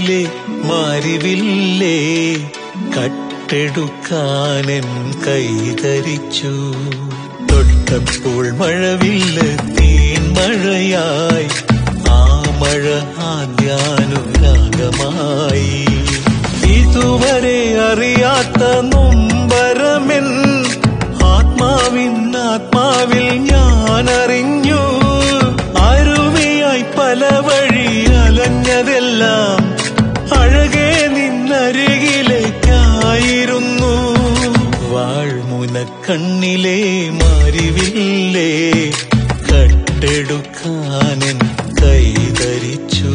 കണ്ണിലെ മാരിവില്ലേ കട്ടെടുക്കാനൻ കൈതരിച്ചു തൊട്ടപ്പോൾ മഴവില്ല് തീൻ മഴയായി ആ മഴ ആദ്യാനുരാഗമായി ഇതുവരെ അറിയാത്ത നൊമ്പരമെൻ ആത്മാവിൻ ആത്മാവിൽ ഞാൻ അറിഞ്ഞു അരുവിയായി പല വഴി അലഞ്ഞതെല്ലാം അഴകെ നിന്നരികിലേക്കായിരുന്നു വാഴ്മുന കണ്ണിലെ മാരിവില്ലേ കട്ടെടുക്കാനൻ കൈതരിച്ചു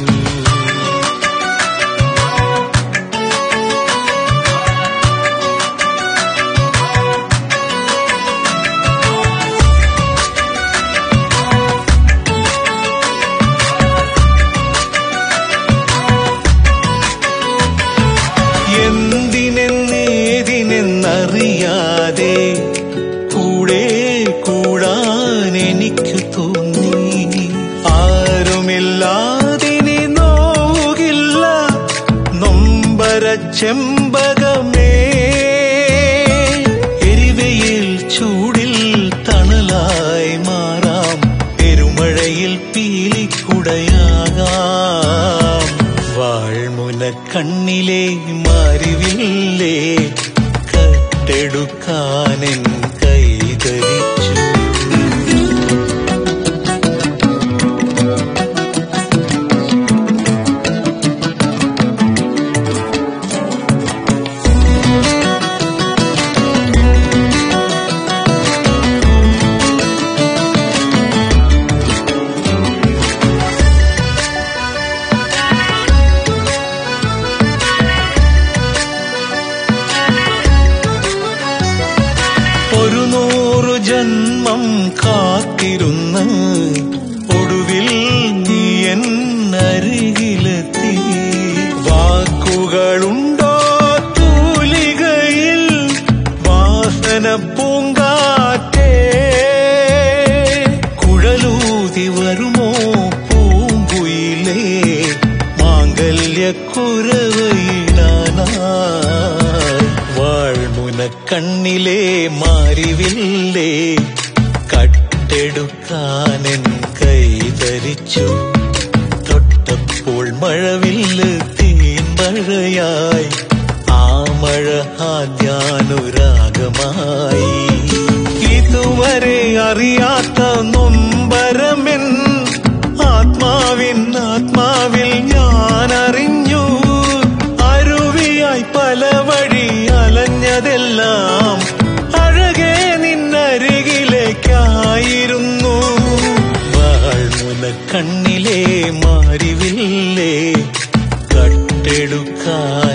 എന്തിനെന്നേതിനെന്നറിയാതെ കൂടെ കൂടാൻ എനിക്ക് തോന്നി ആരുമില്ലാതിനി നോകില്ല നൊമ്പര ചെമ്പകമേ എരിവയിൽ ചൂടിൽ തണലായി മാറാം പെരുമഴയിൽ പീലിക്കുടയാകാം വാഴ്മുന കണ്ണിലെ മാരിവില്ലേ കട്ടെടുക്കാനെൻ കൈതരിച്ചു ഒരു നൂറു ജന്മം കാത്തിരുന്ന് ഒടുവിൽ നീ എന്നരികിലെത്തി വാക്കുകളുണ്ടോ തൂലികയിൽ വാസന പൂങ്കാറ്റേ കുഴലൂതി വരുമോ പൂങ്കുയിലേ മാംഗല്യക്കുരവയിടാനായി വാഴ്മുന കണ്ണിലെ മാരിവില്ലേ കട്ടെടുക്കാനെൻ കൈതരിച്ചു തൊട്ടപ്പോൾ മഴവില്ല് തീൻ മഴയായി ആ മഴ ആദ്യാനുരാഗമായി ഇതുവരെ അറിയാത്ത നൊമ്പരമെൻ ആത്മാവിൻ ആത്മാവിൽ ഞാൻ അറിഞ്ഞു അരുവിയായി പല വഴി അലഞ്ഞതെല്ലാം അഴകെ നിന്നരികിലേക്കായിരുന്നു വാഴ്മുന കണ്ണിലെ മാരിവില്ലേ കട്ടെടുക്കാൻ